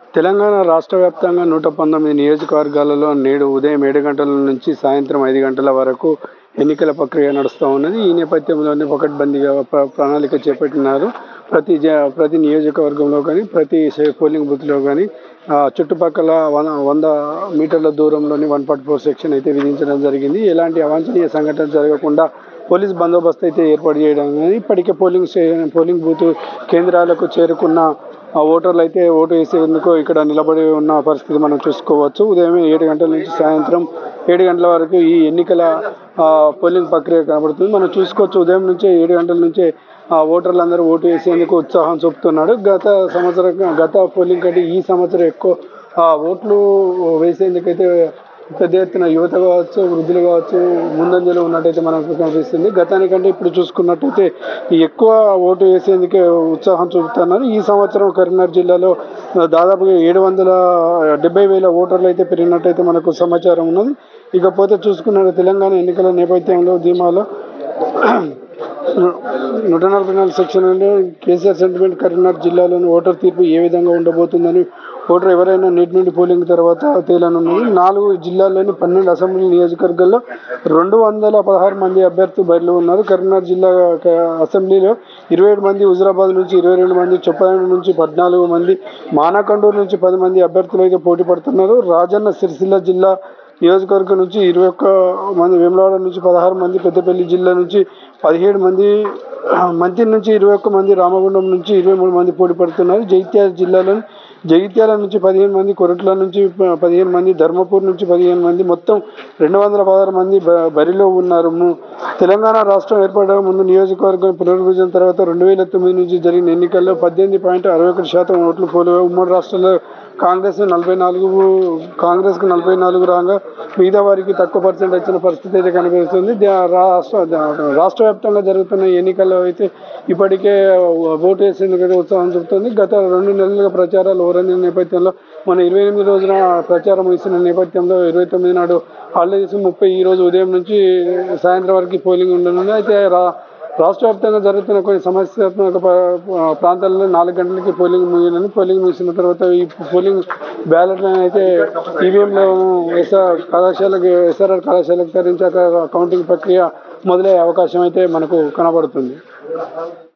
తెలంగాణ రాష్ట్ర వ్యాప్తంగా నూట పంతొమ్మిది నియోజకవర్గాలలో నేడు ఉదయం ఏడు గంటల నుంచి సాయంత్రం ఐదు గంటల వరకు ఎన్నికల ప్రక్రియ నడుస్తూ ఉన్నది ఈ నేపథ్యంలోనే పకడ్బందీగా ప్ర ప్రణాళిక చేపట్టినారు ప్రతి జ ప్రతి నియోజకవర్గంలో కానీ ప్రతి సే- పోలింగ్ బూత్లో కానీ ఆ, చుట్టుపక్కల వంద వంద మీటర్ల దూరంలోని వన్ ఫార్టీ ఫోర్ సెక్షన్ అయితే విధించడం జరిగింది ఎలాంటి అవాంఛనీయ సంఘటనలు జరగకుండా పోలీస్ బందోబస్తు అయితే ఏర్పాటు చేయడం అనేది ఇప్పటికే పోలింగ్ స్టే- పోలింగ్ బూత్ కేంద్రాలకు చేరుకున్న ఆ ఓటర్లు అయితే ఓటు వేసేందుకు ఇక్కడ నిలబడి ఉన్న పరిస్థితి మనం చూసుకోవచ్చు ఉదయం ఏడు గంటల నుంచి సాయంత్రం ఏడు గంటల వరకు ఈ ఎన్నికల ఆ, పోలింగ్ ప్రక్రియ కనబడుతుంది మనం చూసుకోవచ్చు ఉదయం నుంచే ఏడు గంటల నుంచే ఆ ఓటర్లు అందరూ ఓటు వేసేందుకు ఉత్సాహం చూపుతున్నాడు గత సంవత్సరం గత పోలింగ్ కంటే ఈ సంవత్సరం ఎక్కువ ఆ, ఓట్లు వేసేందుకైతే పెద్ద ఎత్తున యువత కావచ్చు వృద్ధులు కావచ్చు ముందంజలో ఉన్నట్టయితే మనకు కనిపిస్తుంది గతానికంటే ఇప్పుడు చూసుకున్నట్టయితే ఎక్కువ ఓటు వేసేందుకే ఉత్సాహం చూపుతున్నారు ఈ సంవత్సరం కరీంనగర్ జిల్లాలో దాదాపుగా ఏడు వందల డెబ్బై వేల ఓటర్లు అయితే పెరిగినట్టయితే మనకు సమాచారం ఉన్నది ఇకపోతే చూసుకున్న తెలంగాణ ఎన్నికల నేపథ్యంలో ధీమాలో నూట నలభై నాలుగు సెక్షన్లో కేసీఆర్ సెంటిమెంట్ కరీంనగర్ జిల్లాలోని ఓటర్ తీర్పు ఏ విధంగా ఉండబోతుందని ఓటర్ ఎవరైనా నేటి నుండి పోలింగ్ తర్వాత తేలనున్నది నాలుగు జిల్లాల్లోని పన్నెండు అసెంబ్లీ నియోజకవర్గాల్లో రెండు వందల పదహారు మంది అభ్యర్థులు బరిలో ఉన్నారు కరీంనగర్ జిల్లా క- అసెంబ్లీలో ఇరవై ఏడు మంది హుజరాబాద్ నుంచి ఇరవై రెండు మంది చొప్పదండి నుంచి పద్నాలుగు మంది మానకండూరు నుంచి పది మంది అభ్యర్థులు అయితే పోటీ పడుతున్నారు రాజన్న సిరిసిల్ల జిల్లా నియోజకవర్గం నుంచి ఇరవై ఒక్క మంది వేములవాడ నుంచి పదహారు మంది పెద్దపల్లి జిల్లా నుంచి పదిహేడు మంది మంత్రి నుంచి ఇరవై ఒక్క మంది రామగుండం నుంచి ఇరవై మూడు మంది పోటీ పడుతున్నారు జగిత్యాల జిల్లాలోని జగిత్యాల నుంచి పదిహేను మంది కొరట్ల నుంచి ప- పదిహేను మంది ధర్మపూర్ నుంచి పదిహేను మంది మొత్తం రెండు వందల పదహారు మంది బ- బరిలో ఉన్నారు ము- తెలంగాణ రాష్ట్రం ఏర్పడక ముందు నియోజకవర్గం పునర్విభజన తర్వాత రెండు వేల తొమ్మిది నుంచి జరిగిన ఎన్నికల్లో పద్దెనిమిది పాయింట్ అరవై ఒకటి శాతం ఓట్లు పోలిగా ఉమ్మడి రాష్ట్రంలో కాంగ్రెస్ నలభై నాలుగు కాంగ్రెస్కు నలభై నాలుగు రాగా మిగతా వారికి తక్కువ పర్సెంట్ వచ్చిన పరిస్థితి అయితే కనిపిస్తుంది దా- రాష్ట్ర దా- రాష్ట్ర వ్యాప్తంగా జరుగుతున్న ఎన్నికల్లో అయితే ఇప్పటికే ఓటు వేసేందుకు అయితే ఉత్సాహం చూపుతుంది గత రెండు నెలలుగా ప్రచారాలు ఓరని నేపథ్యంలో మన ఇరవై ఎనిమిది రోజున ప్రచారం ఇస్తున్న నేపథ్యంలో ఇరవై తొమ్మిది నాడు హాలిడేస్ ముప్పై ఈ రోజు ఉదయం నుంచి సాయంత్రం వరకు పోలింగ్ ఉండనుంది అయితే రా రాష్ట్ర వ్యాప్తంగా జరుగుతున్న కొన్ని సమస్యాత్మక ప- ప్రాంతాల్లో నాలుగు గంటలకి పోలింగ్ ముగియనుంది పోలింగ్ ముగిసిన తర్వాత ఈ పోలింగ్ బ్యాలెట్లను అయితే ఈవీఎంలో ఎస్ఆర్ కళాశాలకు ఎస్ఆర్ఆర్ కళాశాలకు తరలించాక కౌంటింగ్ ప్రక్రియ మొదలయ్యే అవకాశం అయితే మనకు కనబడుతుంది